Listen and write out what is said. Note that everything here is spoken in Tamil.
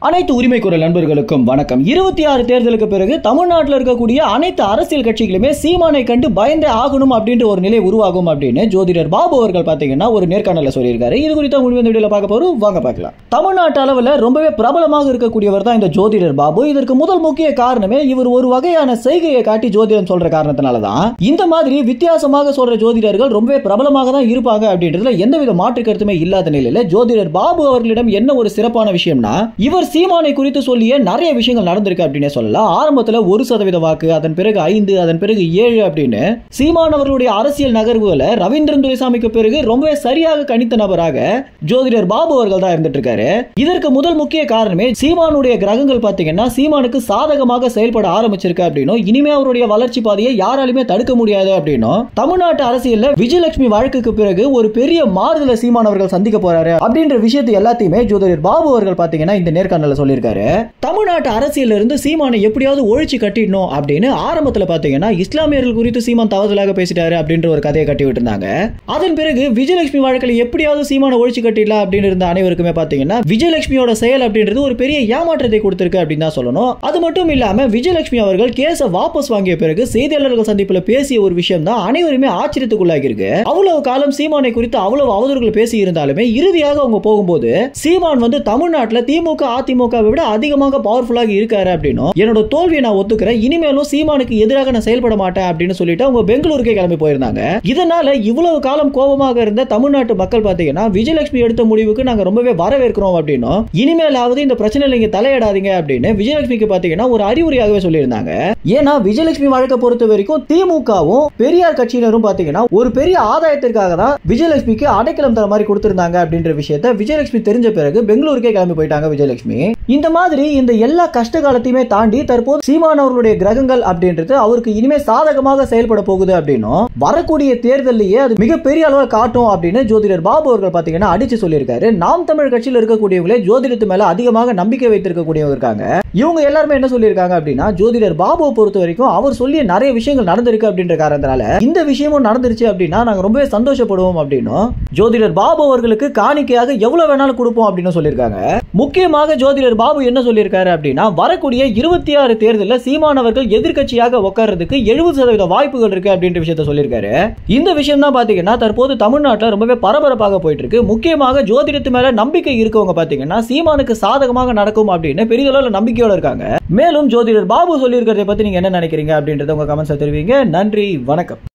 அனைத்து உரிமை குரல் நண்பர்களுக்கும் வணக்கம் இருபத்தி ஆறு தேர்தலுக்கு பிறகு தமிழ்நாட்டில் இருக்கக்கூடிய அனைத்து அரசியல் கட்சிகளுமே சீமானை கண்டு பயந்தே ஆகணும் அப்படின்ற ஒரு நிலை உருவாகும் அப்படின்னு ஜோதிடர் பாபு அவர்கள் பார்த்தீங்கன்னா ஒரு நேர்காணல சொல்லியிருக்காரு இது குறித்த முடிவு இந்த வீடியோல பார்க்க போறோம் வாங்க பார்க்கலாம் தமிழ்நாட்டு அளவில் ரொம்பவே பிரபலமாக இருக்கக்கூடியவர் தான் இந்த ஜோதிடர் பாபு இதற்கு முதல் முக்கிய காரணமே இவர் ஒரு வகையான செய்கையை காட்டி ஜோதிடம் சொல்ற காரணத்தினால தான் இந்த மாதிரி வித்தியாசமாக சொல்ற ஜோதிடர்கள் ரொம்பவே பிரபலமாக தான் இருப்பாங்க அப்படின்றதுல எந்தவித மாற்று கருத்துமே இல்லாத நிலையில ஜோதிடர் பாபு அவர்களிடம் என்ன ஒரு சிறப்பான விஷயம்னா இவர் சீமானை குறித்து சொல்லிய நிறைய விஷயங்கள் நடந்திருக்கு அப்படின்னு சொல்லலாம் ஆரம்பத்துல ஒரு சதவீத வாக்கு அதன் பிறகு ஐந்து அதன் பிறகு ஏழு அப்படின்னு சீமான் அவர்களுடைய அரசியல் நகர்வுகளை ரவீந்திரன் துரைசாமிக்கு பிறகு ரொம்பவே சரியாக கணித்த நபராக ஜோதிடர் பாபு அவர்கள் தான் இருந்துட்டு இருக்காரு இதற்கு முதல் முக்கிய காரணமே சீமானுடைய கிரகங்கள் பாத்தீங்கன்னா சீமானுக்கு சாதகமாக செயல்பட ஆரம்பிச்சிருக்கு அப்படின்னும் இனிமே அவருடைய வளர்ச்சி பாதையை யாராலுமே தடுக்க முடியாது அப்படின்னும் தமிழ்நாட்டு அரசியல்ல விஜயலட்சுமி வழக்குக்கு பிறகு ஒரு பெரிய மாறுதலை சீமான் அவர்கள் சந்திக்க போறாரு அப்படின்ற விஷயத்தை எல்லாத்தையுமே ஜோதிடர் பாபு அவர்கள் பாத்தீங்கன்னா இந்த நேர்காணல சொல்லியிருக்காரு தமிழ்நாட்டு அரசியல்ல இருந்து சீமானை எப்படியாவது ஒழிச்சு கட்டிடணும் அப்படின்னு ஆரம்பத்துல பாத்தீங்கன்னா இஸ்லாமியர்கள் குறித்து சீமான் தவறுதலாக பேசிட்டாரு அப்படின்ற ஒரு கதையை கட்டி விட்டுருந்தாங்க அதன் பிறகு விஜயலட்சுமி வழக்கில் எப்படியாவது சீமானை ஒழிச்சு கட்டிடலாம் அப்படின்னு இருந்த அனைவருக்குமே பாத்தீங்கன்னா விஜயலட்சுமியோட செயல் அப்படின்றது ஒரு பெரிய ஏமாற்றத்தை கொடுத்திருக்கு அப்படின்னு தான் சொல்லணும் அது மட்டும் இல்லாம விஜயலட்சுமி அவர்கள் கேஸை வாபஸ் வாங்கிய பிறகு செய்தியாளர்கள் சந்திப்புல பேசிய ஒரு விஷயம் தான் அனைவருமே ஆச்சரியத்துக்குள்ளாகி இருக்கு அவ்வளவு காலம் சீமானை குறித்து அவ்வளவு அவதூறுகள் பேசி இருந்தாலுமே இறுதியாக அவங்க போகும்போது சீமான் வந்து தமிழ்நாட்டில் திமுக அதிமுக விட அதிகமாக பவர்ஃபுல்லாக இருக்காரு அப்படின்னும் என்னோட தோல்வியை நான் ஒத்துக்கிறேன் இனிமேலும் சீமானுக்கு எதிராக நான் செயல்பட மாட்டேன் அப்படின்னு சொல்லிட்டு அவங்க பெங்களூருக்கே கிளம்பி போயிருந்தாங்க இதனால இவ்வளவு காலம் கோபமாக இருந்த தமிழ்நாட்டு மக்கள் பாத்தீங்கன்னா விஜயலட்சுமி எடுத்த முடிவுக்கு நாங்க ரொம்பவே வரவேற்கிறோம் அப்படின்னும் இனிமேலாவது இந்த பிரச்சனையில நீங்க தலையிடாதீங்க அப்படின்னு விஜயலட்சுமிக்கு பாத்தீங்கன்னா ஒரு அறிவுரையாகவே சொல்லியிருந்தாங்க ஏன்னா விஜயலட்சுமி வழக்கை பொறுத்த வரைக்கும் திமுகவும் பெரியார் கட்சியினரும் பாத்தீங்கன்னா ஒரு பெரிய ஆதாயத்திற்காக தான் விஜயலட்சுமிக்கு அடைக்கலம் தர மாதிரி கொடுத்திருந்தாங்க அப்படின்ற விஷயத்த விஜயலட்சுமி தெரிஞ்ச பிறகு பெங்களூருக்கே கிளம்பி போயிட்டாங்க விஜயலட்சுமி இந்த மாதிரி இந்த எல்லா கஷ்ட காலத்தையுமே தாண்டி தற்போது சீமான் அவர்களுடைய கிரகங்கள் அப்படின்றது அவருக்கு இனிமே சாதகமாக செயல்பட போகுது அப்படின்னும் வரக்கூடிய தேர்தலையே அது மிகப்பெரிய அளவில் காட்டும் அப்படின்னு ஜோதிடர் பாபு அவர்கள் பாத்தீங்கன்னா அடிச்சு சொல்லியிருக்காரு நாம் தமிழ் கட்சியில் இருக்கக்கூடியவங்களே ஜோதிடத்து மேல அதிகமாக நம்பிக்கை வைத்திருக்கக்கூடியவங்க இருக்காங்க இவங்க எல்லாருமே என்ன சொல்லியிருக்காங்க அப்படின்னா ஜோதிடர் பாபுவை பொறுத்த வரைக்கும் அவர் சொல்லிய நிறைய விஷயங்கள் நடந்திருக்கு அப்படின்ற காரணத்தினால இந்த விஷயமும் நடந்துருச்சு அப்படின்னா நாங்க ரொம்பவே சந்தோஷப்படுவோம் அப்படின்னும் ஜோதிடர் பாபு அவர்களுக்கு காணிக்கையாக எவ்வளவு வேணாலும் கொடுப்போம் அப்படின்னு சொல்லியிருக்காங்க முக்கியமாக ஜோதிடர் பாபு என்ன சொல்லியிருக்காரு அப்படின்னா வரக்கூடிய இருபத்தி ஆறு தேர்தலில் சீமானவர்கள் எதிர்க்கட்சியாக உட்கார்றதுக்கு எழுபது சதவீத வாய்ப்புகள் இருக்கு அப்படின்ற விஷயத்த சொல்லியிருக்காரு இந்த விஷயம் தான் பாத்தீங்கன்னா தற்போது தமிழ்நாட்டில் ரொம்பவே பரபரப்பாக போயிட்டு இருக்கு முக்கியமாக ஜோதிடத்து மேல நம்பிக்கை இருக்கவங்க பாத்தீங்கன்னா சீமானுக்கு சாதகமாக நடக்கும் அப்படின்னு பெரிதளவில் நம்பிக்கையோட இருக்காங்க மேலும் ஜோதிடர் பாபு சொல்லியிருக்கிறதை பத்தி நீங்க என்ன நினைக்கிறீங்க அப்படின்றத உங்க கமெண்ட்ஸ் தெரிவிங்க நன்றி வணக்கம்